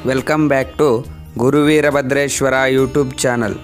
welcome back to Guruveerabhadreshwara YouTube channel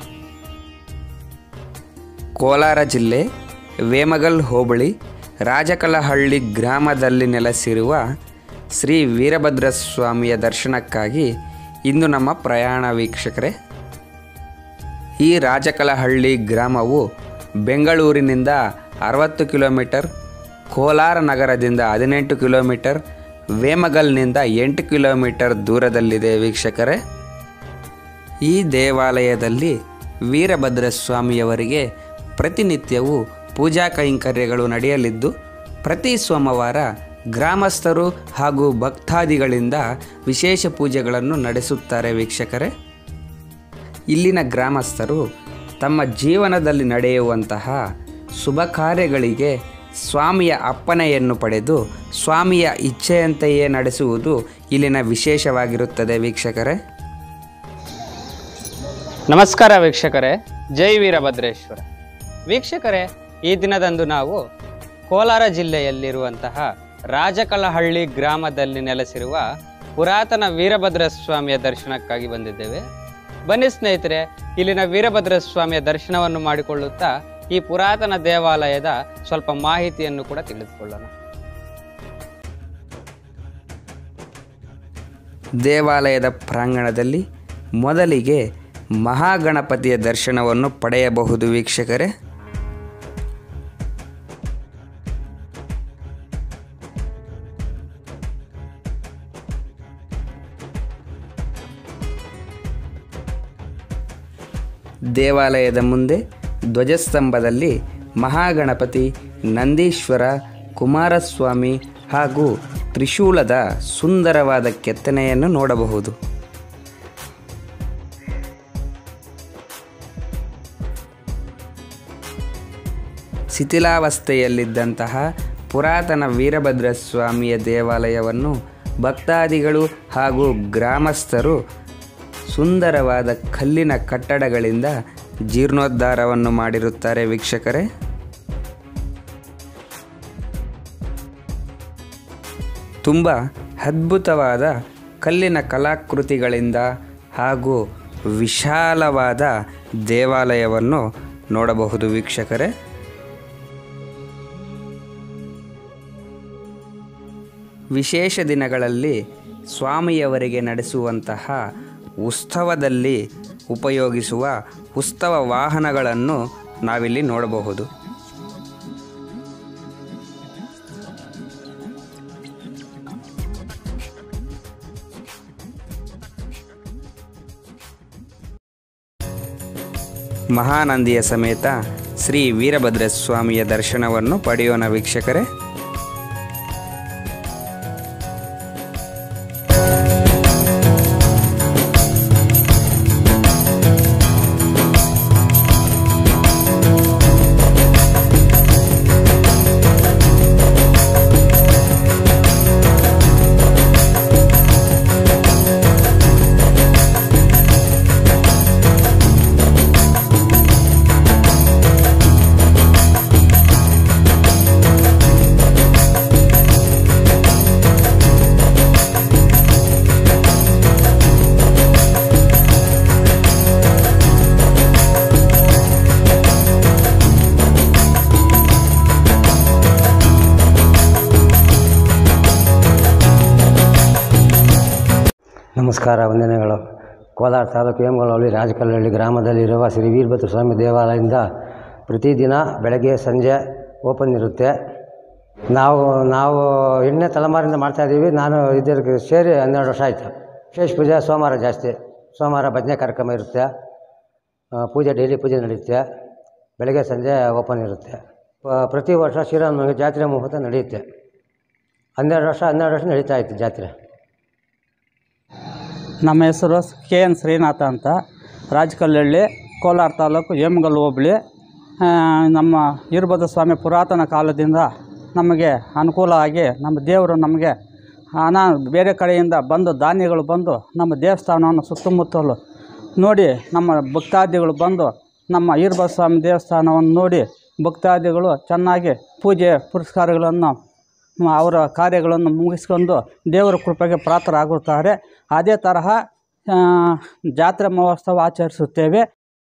Kolar ಜಿಲ್ಲೆ ವೇಮಗಲ್ ಹೋಬಳಿ ರಾಜಕಲಹಳ್ಳಿ ಗ್ರಾಮದಲ್ಲಿ ನೆಲೆಸಿರುವ ಶ್ರೀ ವೀರಭದ್ರ ಸ್ವಾಮಿಯ ದರ್ಶನಕ್ಕಾಗಿ ಇಂದು ನಮ್ಮ ಪ್ರಯಾಣ ವೀಕ್ಷಕರೇ ಈ ರಾಜಕಲಹಳ್ಳಿ ಗ್ರಾಮವು ಬೆಂಗಳೂರಿನಿಂದ ಅರವತ್ತು ಕಿಲೋಮೀಟರ್ ಕೋಲಾರ ನಗರದಿಂದ ಹದಿನೆಂಟು ಕಿಲೋಮೀಟರ್ ವೇಮಗಲ್ನಿಂದ ಎಂಟು ಕಿಲೋಮೀಟರ್ ದೂರದಲ್ಲಿದೆ ವೀಕ್ಷಕರೇ ಈ ದೇವಾಲಯದಲ್ಲಿ ವೀರಭದ್ರ ಸ್ವಾಮಿಯವರಿಗೆ ಪ್ರತಿನಿತ್ಯವೂ ಪೂಜಾ ಕೈಂಕರ್ಯಗಳು ನಡೆಯಲಿದ್ದು ಪ್ರತಿ ಸೋಮವಾರ ಗ್ರಾಮಸ್ಥರು ಹಾಗೂ ಭಕ್ತಾದಿಗಳಿಂದ ವಿಶೇಷ ಪೂಜೆಗಳನ್ನು ನಡೆಸುತ್ತಾರೆ ವೀಕ್ಷಕರೇ ಇಲ್ಲಿನ ಗ್ರಾಮಸ್ಥರು ತಮ್ಮ ಜೀವನದಲ್ಲಿ ನಡೆಯುವಂತಹ ಶುಭ ಕಾರ್ಯಗಳಿಗೆ ಸ್ವಾಮಿಯ ಅಪ್ಪಣೆಯನ್ನು ಪಡೆದು ಸ್ವಾಮಿಯ ಇಚ್ಛೆಯಂತೆಯೇ ನಡೆಸುವುದು ಇಲ್ಲಿನ ವಿಶೇಷವಾಗಿರುತ್ತದೆ ವೀಕ್ಷಕರೇ ನಮಸ್ಕಾರ ವೀಕ್ಷಕರೇ ಜೈ ವೀರಭದ್ರೇಶ್ವರ ವೀಕ್ಷಕರೇ ಈ ದಿನದಂದು ನಾವು ಕೋಲಾರ ಜಿಲ್ಲೆಯಲ್ಲಿರುವಂತಹ ರಾಜಕಲಹಳ್ಳಿ ಗ್ರಾಮದಲ್ಲಿ ನೆಲೆಸಿರುವ ಪುರಾತನ ವೀರಭದ್ರ ಸ್ವಾಮಿಯ ದರ್ಶನಕ್ಕಾಗಿ ಬಂದಿದ್ದೇವೆ ಬನ್ನಿ ಸ್ನೇಹಿತರೆ ಇಲ್ಲಿನ ವೀರಭದ್ರ ಸ್ವಾಮಿಯ ದರ್ಶನವನ್ನು ಮಾಡಿಕೊಳ್ಳುತ್ತಾ ಈ ಪುರಾತನ ದೇವಾಲಯದ ಸ್ವಲ್ಪ ಮಾಹಿತಿಯನ್ನು ಕೂಡ ತಿಳಿದುಕೊಳ್ಳೋಣ ದೇವಾಲಯದ ಪ್ರಾಂಗಣದಲ್ಲಿ ಮೊದಲಿಗೆ ಮಹಾಗಣಪತಿಯ ದರ್ಶನವನ್ನು ಪಡೆಯಬಹುದು ವೀಕ್ಷಕರೇ ದೇವಾಲಯದ ಮುಂದೆ ಧ್ವಜಸ್ತಂಭದಲ್ಲಿ ಮಹಾಗಣಪತಿ ನಂದೀಶ್ವರ ಕುಮಾರಸ್ವಾಮಿ ಹಾಗೂ ತ್ರಿಶೂಲದ ಸುಂದರವಾದ ಕೆತ್ತನೆಯನ್ನು ನೋಡಬಹುದು ಶಿಥಿಲಾವಸ್ಥೆಯಲ್ಲಿದ್ದಂತಹ ಪುರಾತನ ವೀರಭದ್ರ ಸ್ವಾಮಿಯ ದೇವಾಲಯವನ್ನು ಭಕ್ತಾದಿಗಳು ಹಾಗೂ ಗ್ರಾಮಸ್ಥರು ಸುಂದರವಾದ ಕಲ್ಲಿನ ಕಟ್ಟಡಗಳಿಂದ ಜೀರ್ಣೋದ್ಧಾರವನ್ನು ಮಾಡಿರುತ್ತಾರೆ ವೀಕ್ಷಕರೇ ತುಂಬ ಅದ್ಭುತವಾದ ಕಲ್ಲಿನ ಕಲಾಕೃತಿಗಳಿಂದ ಹಾಗೂ ವಿಶಾಲವಾದ ದೇವಾಲಯವನ್ನು ನೋಡಬಹುದು ವೀಕ್ಷಕರೇ ವಿಶೇಷ ದಿನಗಳಲ್ಲಿ ಸ್ವಾಮಿಯವರಿಗೆ ನಡೆಸುವಂತಹ ಉತ್ಸವದಲ್ಲಿ ಉಪಯೋಗಿಸುವ ಉತ್ಸವ ವಾಹನಗಳನ್ನು ನಾವಿಲ್ಲಿ ನೋಡಬಹುದು ಮಹಾನಂದಿಯ ಸಮೇತ ಶ್ರೀ ವೀರಭದ್ರ ಸ್ವಾಮಿಯ ದರ್ಶನವನ್ನು ಪಡೆಯೋಣ ವೀಕ್ಷಕರೇ ನಮಸ್ಕಾರ ವಂದನೆಗಳು ಕೋಲಾರ ತಾಲೂಕು ಹೇಮಗಳಹಳ್ಳಿ ರಾಜಕಲ್ಲಹಳ್ಳಿ ಗ್ರಾಮದಲ್ಲಿರುವ ಶ್ರೀ ವೀರಭದ್ರ ಸ್ವಾಮಿ ದೇವಾಲಯದಿಂದ ಪ್ರತಿದಿನ ಬೆಳಗ್ಗೆ ಸಂಜೆ ಓಪನ್ ಇರುತ್ತೆ ನಾವು ನಾವು ಎಂಟನೇ ತಲೆಮಾರಿಂದ ಮಾಡ್ತಾಯಿದ್ದೀವಿ ನಾನು ಇದಕ್ಕೆ ಸೇರಿ ಹನ್ನೆರಡು ವರ್ಷ ಆಯಿತು ವಿಶೇಷ ಪೂಜೆ ಸೋಮವಾರ ಜಾಸ್ತಿ ಸೋಮವಾರ ಭಜನೆ ಕಾರ್ಯಕ್ರಮ ಇರುತ್ತೆ ಆ, ಪೂಜೆ ಡೈಲಿ ಪೂಜೆ ನಡೆಯುತ್ತೆ ಬೆಳಗ್ಗೆ ಸಂಜೆ ಓಪನ್ ಇರುತ್ತೆ ಪ- ಪ್ರತಿ ವರ್ಷ ಶ್ರೀರಾಮನವಮಿಗೆ ಜಾತ್ರೆ ಮುಹೂರ್ತ ನಡೆಯುತ್ತೆ ಹನ್ನೆರಡು ವರ್ಷ ಹನ್ನೆರಡು ವರ್ಷ ನಡೀತಾ ಇತ್ತು ಜಾತ್ರೆ ನಮ್ಮ ಹೆಸರು ಕೆ ಎನ್ ಶ್ರೀನಾಥ ಅಂತ ರಾಜಕಲ್ಲಹಳ್ಳಿ ಕೋಲಾರ ತಾಲೂಕು ಹೇಮಗಲ್ ಹೋಬಳಿ ಆ, ನಮ್ಮ ವೀರಭದ್ರ ಸ್ವಾಮಿ ಪುರಾತನ ಕಾಲದಿಂದ ನಮಗೆ ಅನುಕೂಲ ಆಗಿ ನಮ್ಮ ದೇವರು ನಮಗೆ ಹಣ ಬೇರೆ ಕಡೆಯಿಂದ ಬಂದು ಧಾನ್ಯಗಳು ಬಂದು ನಮ್ಮ ದೇವಸ್ಥಾನವನ್ನು ಸುತ್ತಮುತ್ತಲು ನೋಡಿ ನಮ್ಮ ಭಕ್ತಾದಿಗಳು ಬಂದು ನಮ್ಮ ವೀರಭದ್ರ ಸ್ವಾಮಿ ದೇವಸ್ಥಾನವನ್ನು ನೋಡಿ ಭಕ್ತಾದಿಗಳು ಚೆನ್ನಾಗಿ ಪೂಜೆ ಪುರಸ್ಕಾರಗಳನ್ನು ಅವರ ಕಾರ್ಯಗಳನ್ನು ಮುಗಿಸ್ಕೊಂಡು ದೇವರ ಕೃಪೆಗೆ ಪಾತ್ರರಾಗುತ್ತಾರೆ ಅದೇ ತರಹ ಆ, ಜಾತ್ರೆ ಮಹೋತ್ಸವ ಆಚರಿಸುತ್ತೇವೆ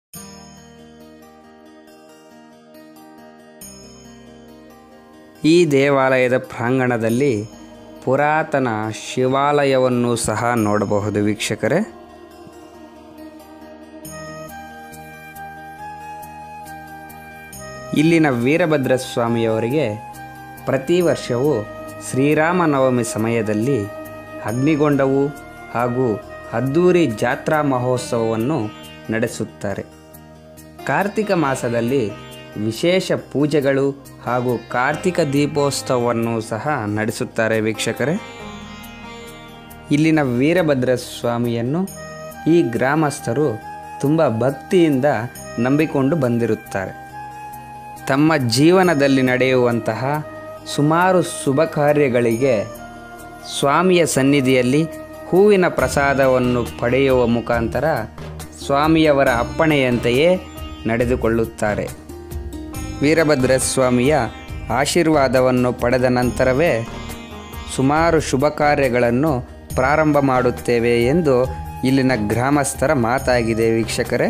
ಈ ದೇವಾಲಯದ ಪ್ರಾಂಗಣದಲ್ಲಿ ಪುರಾತನ ಶಿವಾಲಯವನ್ನು ಸಹ ನೋಡಬಹುದು ವೀಕ್ಷಕರೇ ಇಲ್ಲಿನ ವೀರಭದ್ರ ಸ್ವಾಮಿಯವರಿಗೆ ಪ್ರತಿ ವರ್ಷವೂ ಶ್ರೀರಾಮನವಮಿ ಸಮಯದಲ್ಲಿ ಅಗ್ನಿಗೊಂಡವು ಹಾಗೂ ಅದ್ದೂರಿ ಜಾತ್ರಾ ಮಹೋತ್ಸವವನ್ನು ನಡೆಸುತ್ತಾರೆ ಕಾರ್ತಿಕ ಮಾಸದಲ್ಲಿ ವಿಶೇಷ ಪೂಜೆಗಳು ಹಾಗೂ ಕಾರ್ತಿಕ ದೀಪೋತ್ಸವವನ್ನು ಸಹ ನಡೆಸುತ್ತಾರೆ ವೀಕ್ಷಕರೇ ಇಲ್ಲಿನ ವೀರಭದ್ರ ಸ್ವಾಮಿಯನ್ನು ಈ ಗ್ರಾಮಸ್ಥರು ತುಂಬ ಭಕ್ತಿಯಿಂದ ನಂಬಿಕೊಂಡು ಬಂದಿರುತ್ತಾರೆ ತಮ್ಮ ಜೀವನದಲ್ಲಿ ನಡೆಯುವಂತಹ ಸುಮಾರು ಶುಭ ಕಾರ್ಯಗಳಿಗೆ ಸ್ವಾಮಿಯ ಸನ್ನಿಧಿಯಲ್ಲಿ ಹೂವಿನ ಪ್ರಸಾದವನ್ನು ಪಡೆಯುವ ಮುಖಾಂತರ ಸ್ವಾಮಿಯವರ ಅಪ್ಪಣೆಯಂತೆಯೇ ನಡೆದುಕೊಳ್ಳುತ್ತಾರೆ ವೀರಭದ್ರ ಸ್ವಾಮಿಯ ಆಶೀರ್ವಾದವನ್ನು ಪಡೆದ ನಂತರವೇ ಸುಮಾರು ಶುಭ ಕಾರ್ಯಗಳನ್ನು ಪ್ರಾರಂಭ ಮಾಡುತ್ತೇವೆ ಎಂದು ಇಲ್ಲಿನ ಗ್ರಾಮಸ್ಥರ ಮಾತಾಗಿದೆ ವೀಕ್ಷಕರೇ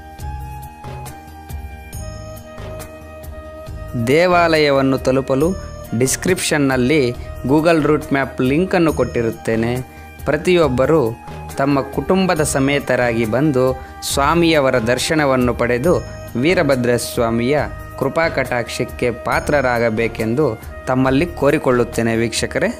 ದೇವಾಲಯವನ್ನು ತಲುಪಲು ಡಿಸ್ಕ್ರಿಪ್ಷನ್ನಲ್ಲಿ ಗೂಗಲ್ ರೂಟ್ ಮ್ಯಾಪ್ ಲಿಂಕನ್ನು ಕೊಟ್ಟಿರುತ್ತೇನೆ ಪ್ರತಿಯೊಬ್ಬರೂ ತಮ್ಮ ಕುಟುಂಬದ ಸಮೇತರಾಗಿ ಬಂದು ಸ್ವಾಮಿಯವರ ದರ್ಶನವನ್ನು ಪಡೆದು ವೀರಭದ್ರ ಸ್ವಾಮಿಯ ಕೃಪಾ ಕಟಾಕ್ಷಕ್ಕೆ ಪಾತ್ರರಾಗಬೇಕೆಂದು ತಮ್ಮಲ್ಲಿ ಕೋರಿಕೊಳ್ಳುತ್ತೇನೆ ವೀಕ್ಷಕರೇ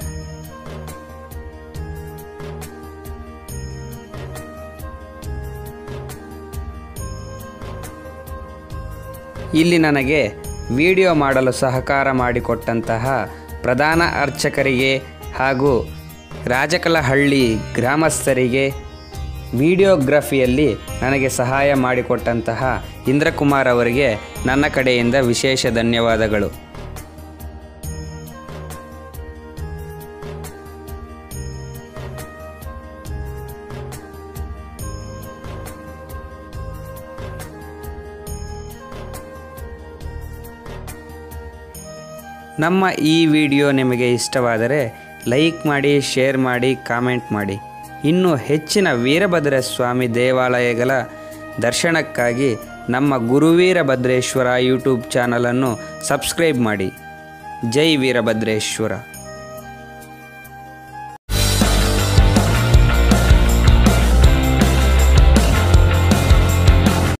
ಇಲ್ಲಿ ನನಗೆ ವಿಡಿಯೋ ಮಾಡಲು ಸಹಕಾರ ಮಾಡಿಕೊಟ್ಟಂತಹ ಪ್ರಧಾನ ಅರ್ಚಕರಿಗೆ ಹಾಗೂ ರಾಜಕಲಹಳ್ಳಿ ಗ್ರಾಮಸ್ಥರಿಗೆ ವಿಡಿಯೋಗ್ರಫಿಯಲ್ಲಿ ನನಗೆ ಸಹಾಯ ಮಾಡಿಕೊಟ್ಟಂತಹ ಇಂದ್ರಕುಮಾರ್ ಅವರಿಗೆ ನನ್ನ ಕಡೆಯಿಂದ ವಿಶೇಷ ಧನ್ಯವಾದಗಳು ನಮ್ಮ ಈ ವಿಡಿಯೋ ನಿಮಗೆ ಇಷ್ಟವಾದರೆ ಲೈಕ್ ಮಾಡಿ ಶೇರ್ ಮಾಡಿ ಕಾಮೆಂಟ್ ಮಾಡಿ ಇನ್ನು ಹೆಚ್ಚಿನ ವೀರಭದ್ರ ಸ್ವಾಮಿ ದೇವಾಲಯಗಳ ದರ್ಶನಕ್ಕಾಗಿ ನಮ್ಮ ಗುರುವೀರಭದ್ರೇಶ್ವರ ಯೂಟ್ಯೂಬ್ ಚಾನಲನ್ನು ಸಬ್ಸ್ಕ್ರೈಬ್ ಮಾಡಿ ಜೈ ವೀರಭದ್ರೇಶ್ವರ